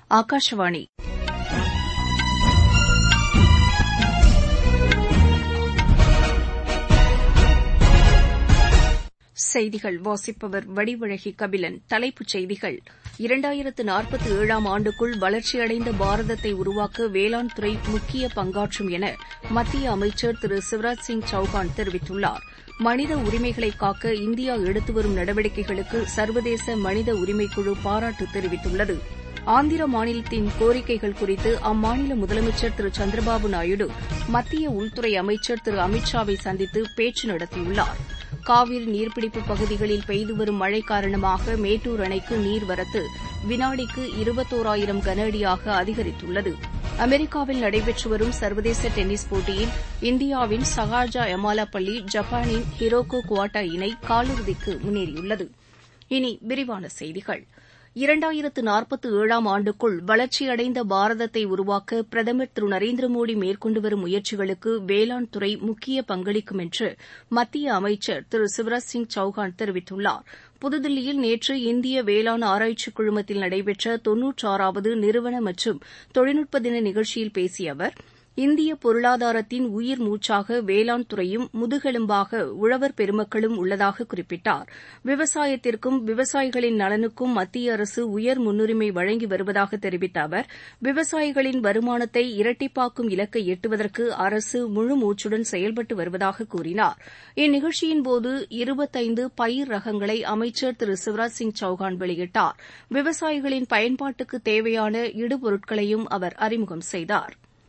ஆகாஷவாணி செய்திகள் வாசிப்பவர் வடிவழகி கபிலன் தலைப்புச் செய்திகள் இரண்டாயிரத்து நாற்பத்தி ஏழாம் ஆண்டுக்குள் வளர்ச்சியடைந்த பாரதத்தை உருவாக்க வேளாண் துறை முக்கிய பங்காற்றும் என மத்திய அமைச்சர் திரு சிவராஜ் சிங் சௌஹான் தெரிவித்துள்ளார் மனித உரிமைகளை காக்க இந்தியா எடுத்து வரும் நடவடிக்கைகளுக்கு சர்வதேச மனித உரிமைக்குழு பாராட்டு தெரிவித்துள்ளது ஆந்திர மாநிலத்தின் கோரிக்கைகள் குறித்து அம்மாநில முதலமைச்சர் திரு சந்திரபாபு நாயுடு மத்திய உள்துறை அமைச்சர் திரு அமித் ஷாவை சந்தித்து பேச்சு நடத்தியுள்ளார் காவிரி நீர்பிடிப்பு பகுதிகளில் பெய்து வரும் மழை காரணமாக மேட்டூர் அணைக்கு நீர்வரத்து வினாடிக்கு இருபத்தோராயிரம் கன அடியாக அதிகரித்துள்ளது அமெரிக்காவில் நடைபெற்று வரும் சர்வதேச டென்னிஸ் போட்டியில் இந்தியாவின் சகாஜா எமாலாபள்ளி ஜப்பானின் ஹிரோகோ குவாட்டா இணை காலிறுதிக்கு முன்னேறியுள்ளது இனி விரிவான செய்திகள் இரண்டாயிரத்து நாற்பத்தி ஏழாம் ஆண்டுக்குள் வளர்ச்சியடைந்த பாரதத்தை உருவாக்க பிரதமர் திரு நரேந்திர மோடி மேற்கொண்டு வரும் முயற்சிகளுக்கு வேளாண் துறை முக்கிய பங்களிக்கும் என்று மத்திய அமைச்சர் திரு சிவராஜ் சிங் சௌஹான் தெரிவித்துள்ளார் புதுதில்லியில் நேற்று இந்திய வேளாண் ஆராய்ச்சி குழுமத்தில் நடைபெற்ற தொன்னூற்றாறாவது நிறுவன மற்றும் தொழில்நுட்ப தின நிகழ்ச்சியில் பேசிய அவர் இந்திய பொருளாதாரத்தின் உயிர் மூச்சாக வேளாண் துறையும் முதுகெலும்பாக உழவர் பெருமக்களும் உள்ளதாக குறிப்பிட்டார் விவசாயத்திற்கும் விவசாயிகளின் நலனுக்கும் மத்திய அரசு உயர் முன்னுரிமை வழங்கி வருவதாக தெரிவித்த அவர் விவசாயிகளின் வருமானத்தை இரட்டிப்பாக்கும் இலக்கை எட்டுவதற்கு அரசு முழு மூச்சுடன் செயல்பட்டு வருவதாக கூறினார் இந்நிகழ்ச்சியின்போது இருபத்தைந்து பயிர் ரகங்களை அமைச்சர் திரு சிவராஜ் சிங் சௌஹான் வெளியிட்டார் விவசாயிகளின் பயன்பாட்டுக்கு தேவையான இடுபொருட்களையும் அவர் அறிமுகம் செய்தார்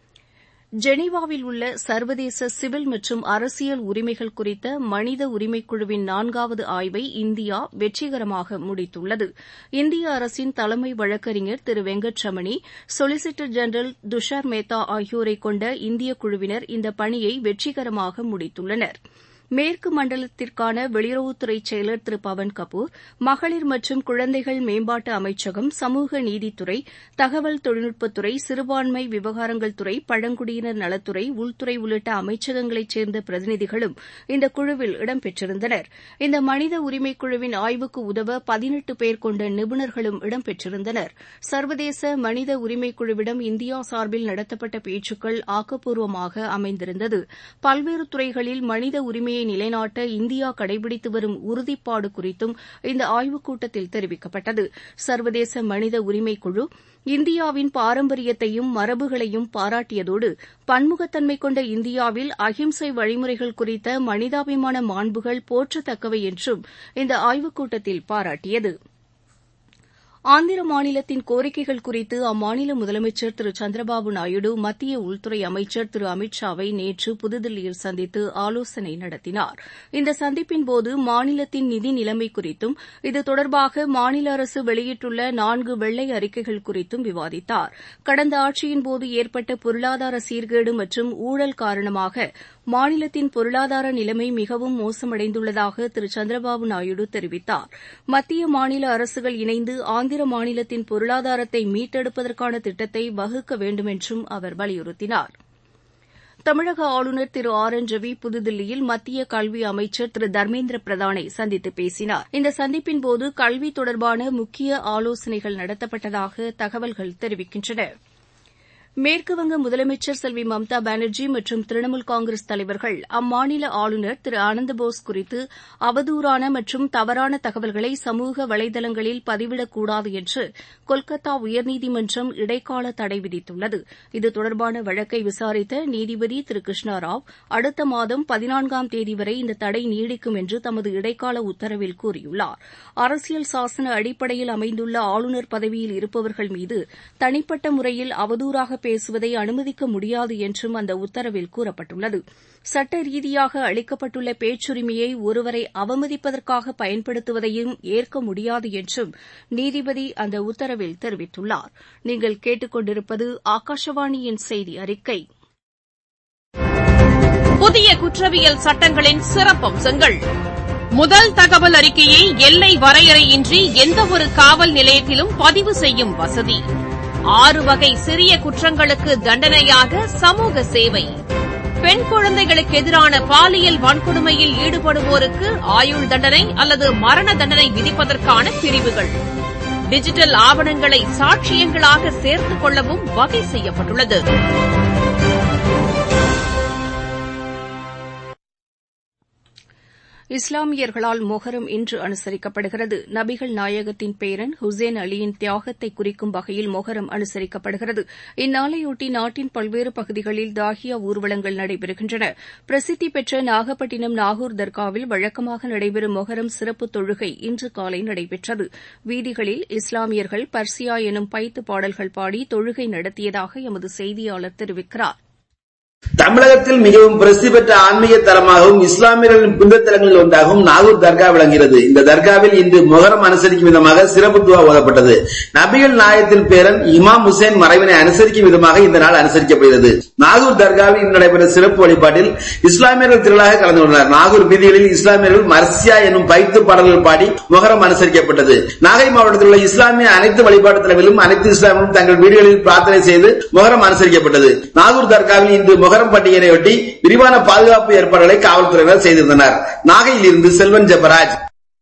ஜெனீவாவில் உள்ள சர்வதேச சிவில் மற்றும் அரசியல் உரிமைகள் குறித்த மனித உரிமைக்குழுவின் நான்காவது ஆய்வை இந்தியா வெற்றிகரமாக முடித்துள்ளது இந்திய அரசின் தலைமை வழக்கறிஞர் திரு வெங்கட் ரமணி சொலிசிட்டர் ஜெனரல் துஷார் மேத்தா ஆகியோரை கொண்ட இந்திய குழுவினர் இந்த பணியை வெற்றிகரமாக முடித்துள்ளனா் மேற்கு மண்டலத்திற்கான வெளியுறவுத்துறை செயலர் திரு பவன் கபூர் மகளிர் மற்றும் குழந்தைகள் மேம்பாட்டு அமைச்சகம் சமூக நீதித்துறை தகவல் தொழில்நுட்பத்துறை சிறுபான்மை விவகாரங்கள் துறை பழங்குடியினர் நலத்துறை உள்துறை உள்ளிட்ட அமைச்சகங்களைச் சேர்ந்த பிரதிநிதிகளும் இந்த குழுவில் இடம்பெற்றிருந்தனர் இந்த மனித உரிமை குழுவின் ஆய்வுக்கு உதவ பதினெட்டு பேர் கொண்ட நிபுணர்களும் இடம்பெற்றிருந்தனர் சர்வதேச மனித உரிமை குழுவிடம் இந்தியா சார்பில் நடத்தப்பட்ட பேச்சுக்கள் ஆக்கப்பூர்வமாக அமைந்திருந்தது பல்வேறு துறைகளில் மனித உரிமையை உரிமையை நிலைநாட்ட இந்தியா கடைபிடித்து வரும் உறுதிப்பாடு குறித்தும் இந்த ஆய்வுக் கூட்டத்தில் தெரிவிக்கப்பட்டது சர்வதேச மனித உரிமை குழு இந்தியாவின் பாரம்பரியத்தையும் மரபுகளையும் பாராட்டியதோடு பன்முகத்தன்மை கொண்ட இந்தியாவில் அஹிம்சை வழிமுறைகள் குறித்த மனிதாபிமான மாண்புகள் போற்றத்தக்கவை என்றும் இந்த ஆய்வுக் கூட்டத்தில் பாராட்டியது ஆந்திர மாநிலத்தின் கோரிக்கைகள் குறித்து அம்மாநில முதலமைச்சர் திரு சந்திரபாபு நாயுடு மத்திய உள்துறை அமைச்சர் திரு அமித் ஷாவை நேற்று புதுதில்லியில் சந்தித்து ஆலோசனை நடத்தினார் இந்த சந்திப்பின்போது மாநிலத்தின் நிதி நிலைமை குறித்தும் இது தொடர்பாக மாநில அரசு வெளியிட்டுள்ள நான்கு வெள்ளை அறிக்கைகள் குறித்தும் விவாதித்தார் கடந்த ஆட்சியின்போது ஏற்பட்ட பொருளாதார சீர்கேடு மற்றும் ஊழல் காரணமாக மாநிலத்தின் பொருளாதார நிலைமை மிகவும் மோசமடைந்துள்ளதாக திரு சந்திரபாபு நாயுடு தெரிவித்தார் மத்திய மாநில அரசுகள் இணைந்து ஆந்திர மாநிலத்தின் பொருளாதாரத்தை மீட்டெடுப்பதற்கான திட்டத்தை வகுக்க வேண்டுமென்றும் அவர் வலியுறுத்தினார் தமிழக ஆளுநர் திரு ஆர் என் ரவி புதுதில்லியில் மத்திய கல்வி அமைச்சர் திரு தர்மேந்திர பிரதானை சந்தித்து பேசினார் இந்த சந்திப்பின்போது கல்வி தொடர்பான முக்கிய ஆலோசனைகள் நடத்தப்பட்டதாக தகவல்கள் தெரிவிக்கின்றன மேற்குவங்க முதலமைச்சர் செல்வி மம்தா பானர்ஜி மற்றும் திரிணாமுல் காங்கிரஸ் தலைவர்கள் அம்மாநில ஆளுநர் திரு ஆனந்தபோஸ் குறித்து அவதூறான மற்றும் தவறான தகவல்களை சமூக வலைதளங்களில் பதிவிடக்கூடாது என்று கொல்கத்தா உயர்நீதிமன்றம் இடைக்கால தடை விதித்துள்ளது இது தொடர்பான வழக்கை விசாரித்த நீதிபதி திரு கிருஷ்ணா ராவ் அடுத்த மாதம் பதினான்காம் தேதி வரை இந்த தடை நீடிக்கும் என்று தமது இடைக்கால உத்தரவில் கூறியுள்ளார் அரசியல் சாசன அடிப்படையில் அமைந்துள்ள ஆளுநர் பதவியில் இருப்பவர்கள் மீது தனிப்பட்ட முறையில் அவதூறாக பேசுவதை அனுமதிக்க முடியாது என்றும் அந்த உத்தரவில் கூறப்பட்டுள்ளது சட்ட ரீதியாக அளிக்கப்பட்டுள்ள பேச்சுரிமையை ஒருவரை அவமதிப்பதற்காக பயன்படுத்துவதையும் ஏற்க முடியாது என்றும் நீதிபதி அந்த உத்தரவில் தெரிவித்துள்ளார் நீங்கள் கேட்டுக்கொண்டிருப்பது ஆகாஷவாணியின் செய்தி அறிக்கை புதிய குற்றவியல் சட்டங்களின் சிறப்பம்சங்கள் முதல் தகவல் அறிக்கையை எல்லை வரையறையின்றி எந்தவொரு காவல் நிலையத்திலும் பதிவு செய்யும் வசதி ஆறு வகை சிறிய குற்றங்களுக்கு தண்டனையாக சமூக சேவை பெண் குழந்தைகளுக்கு எதிரான பாலியல் வன்கொடுமையில் ஈடுபடுவோருக்கு ஆயுள் தண்டனை அல்லது மரண தண்டனை விதிப்பதற்கான பிரிவுகள் டிஜிட்டல் ஆவணங்களை சாட்சியங்களாக சேர்த்துக் கொள்ளவும் வகை செய்யப்பட்டுள்ளது இஸ்லாமியர்களால் மொஹரம் இன்று அனுசரிக்கப்படுகிறது நபிகள் நாயகத்தின் பேரன் ஹுசேன் அலியின் தியாகத்தை குறிக்கும் வகையில் மொஹரம் அனுசரிக்கப்படுகிறது இந்நாளையொட்டி நாட்டின் பல்வேறு பகுதிகளில் தாஹியா ஊர்வலங்கள் நடைபெறுகின்றன பிரசித்தி பெற்ற நாகப்பட்டினம் நாகூர் தர்காவில் வழக்கமாக நடைபெறும் மொஹரம் சிறப்பு தொழுகை இன்று காலை நடைபெற்றது வீதிகளில் இஸ்லாமியர்கள் பர்சியா எனும் பைத்து பாடல்கள் பாடி தொழுகை நடத்தியதாக எமது செய்தியாளர் தெரிவிக்கிறார் தமிழகத்தில் மிகவும் பிரசித்தி பெற்ற ஆன்மீக தலமாகவும் இஸ்லாமியர்களின் புனிதத்தலங்களில் ஒன்றாகவும் நாகூர் தர்கா விளங்குகிறது இந்த தர்காவில் இன்று மொஹரம் அனுசரிக்கும் விதமாக சிறப்பு துவா ஓதப்பட்டது நபிகள் நாயகத்தின் பேரன் இமாம் ஹுசேன் மறைவினை அனுசரிக்கும் விதமாக இந்த நாள் அனுசரிக்கப்படுகிறது நாகூர் தர்காவில் இன்று நடைபெற்ற சிறப்பு வழிபாட்டில் இஸ்லாமியர்கள் திரளாக கலந்து கொண்டனர் நாகூர் வீதிகளில் இஸ்லாமியர்கள் மர்சியா என்னும் பைத்து பாடல்கள் பாடி மொஹரம் அனுசரிக்கப்பட்டது நாகை மாவட்டத்தில் உள்ள இஸ்லாமிய அனைத்து வழிபாட்டு தலங்களிலும் அனைத்து இஸ்லாமியரும் தங்கள் வீடுகளில் பிரார்த்தனை செய்து மொஹரம் அனுசரிக்கப்பட்டது நாகூர் தர்காவில் இன்று மொஹரம் பண்டிகையையொட்டி விரிவான பாதுகாப்பு ஏற்பாடுகளை காவல்துறையினர் செய்திருந்தனர் நாகையில் இருந்து செல்வன் ஜெபராஜ்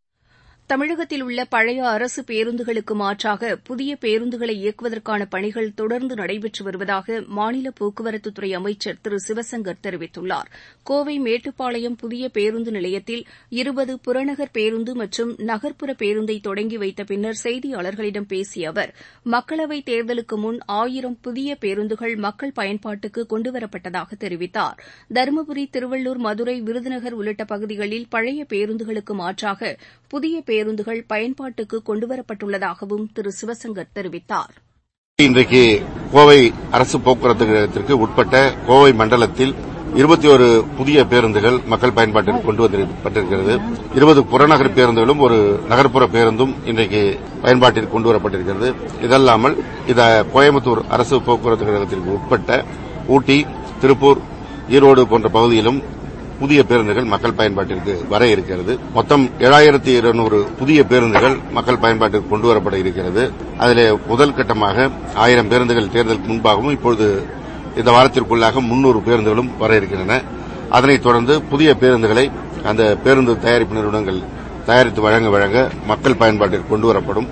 தமிழகத்தில் உள்ள பழைய அரசு பேருந்துகளுக்கு மாற்றாக புதிய பேருந்துகளை இயக்குவதற்கான பணிகள் தொடர்ந்து நடைபெற்று வருவதாக மாநில போக்குவரத்துத்துறை அமைச்சர் திரு சிவசங்கர் தெரிவித்துள்ளார் கோவை மேட்டுப்பாளையம் புதிய பேருந்து நிலையத்தில் இருபது புறநகர் பேருந்து மற்றும் நகர்ப்புற பேருந்தை தொடங்கி வைத்த பின்னர் செய்தியாளர்களிடம் பேசிய அவர் மக்களவைத் தேர்தலுக்கு முன் ஆயிரம் புதிய பேருந்துகள் மக்கள் பயன்பாட்டுக்கு கொண்டுவரப்பட்டதாக தெரிவித்தார் தருமபுரி திருவள்ளூர் மதுரை விருதுநகர் உள்ளிட்ட பகுதிகளில் பழைய பேருந்துகளுக்கு மாற்றாக புதிய பேருந்துகள் பயன்பாட்டுக்கு கொண்டுவரப்பட்டுள்ளதாகவும் திரு சிவசங்கர் தெரிவித்தார் இன்றைக்கு கோவை அரசு போக்குவரத்து கழகத்திற்கு உட்பட்ட கோவை மண்டலத்தில் இருபத்தி ஒரு புதிய பேருந்துகள் மக்கள் பயன்பாட்டிற்கு கொண்டு வரப்பட்டிருக்கிறது இருபது புறநகர் பேருந்துகளும் ஒரு நகர்ப்புற பேருந்தும் இன்றைக்கு பயன்பாட்டிற்கு கொண்டு வரப்பட்டிருக்கிறது இதல்லாமல் இந்த கோயம்புத்தூர் அரசு போக்குவரத்து கழகத்திற்கு உட்பட்ட ஊட்டி திருப்பூர் ஈரோடு போன்ற பகுதியிலும் புதிய பேருந்துகள் மக்கள் பயன்பாட்டிற்கு வர இருக்கிறது மொத்தம் ஏழாயிரத்தி இருநூறு புதிய பேருந்துகள் மக்கள் பயன்பாட்டிற்கு கொண்டு வரப்பட இருக்கிறது அதிலே முதல் கட்டமாக ஆயிரம் பேருந்துகள் தேர்தலுக்கு முன்பாகவும் இப்பொழுது இந்த வாரத்திற்குள்ளாக முன்னூறு பேருந்துகளும் வர இருக்கின்றன அதனைத் தொடர்ந்து புதிய பேருந்துகளை அந்த பேருந்து தயாரிப்பு நிறுவனங்கள் தயாரித்து வழங்க வழங்க மக்கள் பயன்பாட்டிற்கு கொண்டு வரப்படும்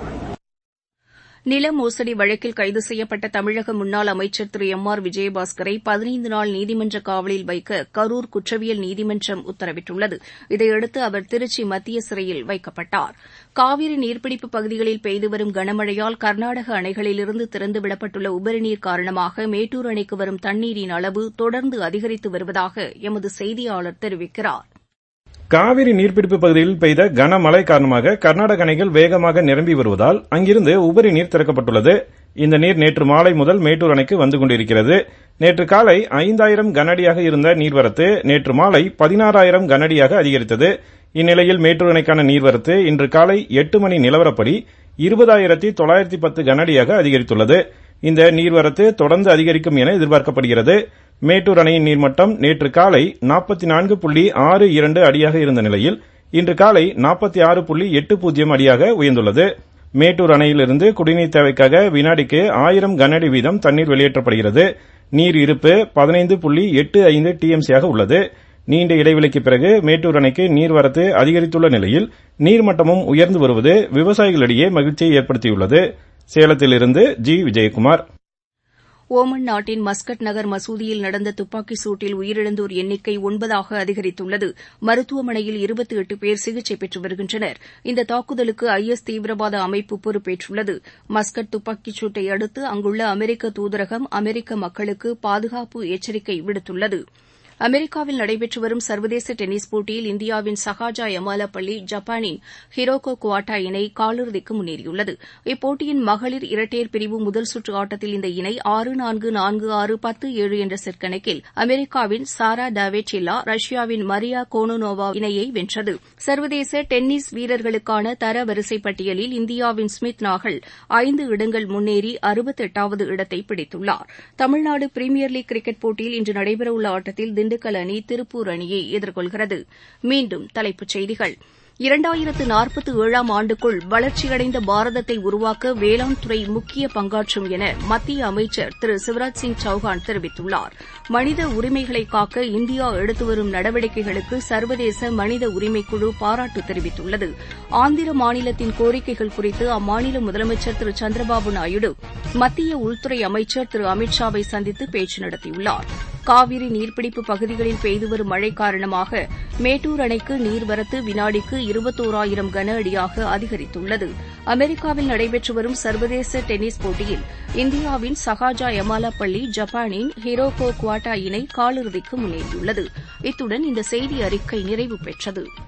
நில மோசடி வழக்கில் கைது செய்யப்பட்ட தமிழக முன்னாள் அமைச்சர் திரு எம் ஆர் விஜயபாஸ்கரை பதினைந்து நாள் நீதிமன்ற காவலில் வைக்க கரூர் குற்றவியல் நீதிமன்றம் உத்தரவிட்டுள்ளது இதையடுத்து அவர் திருச்சி மத்திய சிறையில் வைக்கப்பட்டார் காவிரி நீர்பிடிப்பு பகுதிகளில் பெய்து வரும் கனமழையால் கர்நாடக அணைகளிலிருந்து திறந்துவிடப்பட்டுள்ள உபரிநீர் காரணமாக மேட்டூர் அணைக்கு வரும் தண்ணீரின் அளவு தொடர்ந்து அதிகரித்து வருவதாக எமது செய்தியாளர் தெரிவிக்கிறார் காவிரி நீர்பிடிப்பு பகுதியில் பெய்த கனமழை காரணமாக கர்நாடக அணைகள் வேகமாக நிரம்பி வருவதால் அங்கிருந்து உபரி நீர் திறக்கப்பட்டுள்ளது இந்த நீர் நேற்று மாலை முதல் மேட்டூர் அணைக்கு வந்து கொண்டிருக்கிறது நேற்று காலை ஐந்தாயிரம் கனஅடியாக இருந்த நீர்வரத்து நேற்று மாலை பதினாறாயிரம் கனஅடியாக அதிகரித்தது இந்நிலையில் மேட்டூர் அணைக்கான நீர்வரத்து இன்று காலை எட்டு மணி நிலவரப்படி இருபதாயிரத்தி தொள்ளாயிரத்தி பத்து கனஅடியாக அதிகரித்துள்ளது இந்த நீர்வரத்து தொடர்ந்து அதிகரிக்கும் என எதிர்பார்க்கப்படுகிறது மேட்டூர் அணையின் நீர்மட்டம் நேற்று காலை நாற்பத்தி நான்கு புள்ளி ஆறு இரண்டு அடியாக இருந்த நிலையில் இன்று காலை நாற்பத்தி ஆறு புள்ளி எட்டு பூஜ்ஜியம் அடியாக உயர்ந்துள்ளது மேட்டூர் அணையிலிருந்து குடிநீர் தேவைக்காக வினாடிக்கு ஆயிரம் கனஅடி வீதம் தண்ணீர் வெளியேற்றப்படுகிறது நீர் இருப்பு பதினைந்து புள்ளி எட்டு ஐந்து டிஎம்சியாக உள்ளது நீண்ட இடைவெளிக்கு பிறகு மேட்டூர் அணைக்கு நீர்வரத்து அதிகரித்துள்ள நிலையில் நீர்மட்டமும் உயர்ந்து வருவது விவசாயிகளிடையே மகிழ்ச்சியை ஏற்படுத்தியுள்ளது சேலத்திலிருந்து ஜி விஜயகுமார் ஓமன் நாட்டின் மஸ்கட் நகர் மசூதியில் நடந்த துப்பாக்கிச் சூட்டில் உயிரிழந்தோர் எண்ணிக்கை ஒன்பதாக அதிகரித்துள்ளது மருத்துவமனையில் இருபத்தி எட்டு பேர் சிகிச்சை பெற்று வருகின்றனர் இந்த தாக்குதலுக்கு ஐ எஸ் தீவிரவாத அமைப்பு பொறுப்பேற்றுள்ளது மஸ்கட் துப்பாக்கிச் சூட்டை அடுத்து அங்குள்ள அமெரிக்க தூதரகம் அமெரிக்க மக்களுக்கு பாதுகாப்பு எச்சரிக்கை விடுத்துள்ளது அமெரிக்காவில் நடைபெற்று வரும் சர்வதேச டென்னிஸ் போட்டியில் இந்தியாவின் சஹாஜா எமாலப்பள்ளி ஜப்பானின் ஹிரோகோ குவாட்டா இணை காலிறுதிக்கு முன்னேறியுள்ளது இப்போட்டியின் மகளிர் இரட்டையர் பிரிவு முதல் சுற்று ஆட்டத்தில் இந்த இணை ஆறு நான்கு நான்கு ஆறு பத்து ஏழு என்ற செட் கணக்கில் அமெரிக்காவின் சாரா டாவேட்டில்லா ரஷ்யாவின் மரியா கோனோனோவா இணையை வென்றது சர்வதேச டென்னிஸ் வீரர்களுக்கான தர வரிசை பட்டியலில் இந்தியாவின் ஸ்மித் நாகல் ஐந்து இடங்கள் முன்னேறி அறுபத்தெட்டாவது இடத்தை பிடித்துள்ளார் தமிழ்நாடு பிரீமியர் லீக் கிரிக்கெட் போட்டியில் இன்று நடைபெறவுள்ள ஆட்டத்தில் திண்டுக்கல் அணி திருப்பூர் அணியை எதிர்கொள்கிறது மீண்டும் தலைப்புச் செய்திகள் இரண்டாயிரத்து நாற்பத்து ஏழாம் ஆண்டுக்குள் வளர்ச்சியடைந்த பாரதத்தை உருவாக்க வேளாண் துறை முக்கிய பங்காற்றும் என மத்திய அமைச்சர் திரு சிவராஜ் சிங் சௌஹான் தெரிவித்துள்ளார் மனித உரிமைகளை காக்க இந்தியா எடுத்து வரும் நடவடிக்கைகளுக்கு சர்வதேச மனித உரிமைக்குழு பாராட்டு தெரிவித்துள்ளது ஆந்திர மாநிலத்தின் கோரிக்கைகள் குறித்து அம்மாநில முதலமைச்சர் திரு சந்திரபாபு நாயுடு மத்திய உள்துறை அமைச்சர் திரு அமித் ஷாவை சந்தித்து பேச்சு நடத்தியுள்ளார் காவிரி நீர்பிடிப்பு பகுதிகளில் பெய்து வரும் மழை காரணமாக மேட்டூர் அணைக்கு நீர்வரத்து வினாடிக்கு இருபத்தோராயிரம் கன அடியாக அதிகரித்துள்ளது அமெரிக்காவில் நடைபெற்று வரும் சர்வதேச டென்னிஸ் போட்டியில் இந்தியாவின் சஹாஜா யமாலா பள்ளி ஜப்பானின் ஹிரோகோ குவாட்டா இணை காலிறுதிக்கு முன்னேறியுள்ளது இத்துடன் இந்த செய்தி அறிக்கை நிறைவு பெற்றது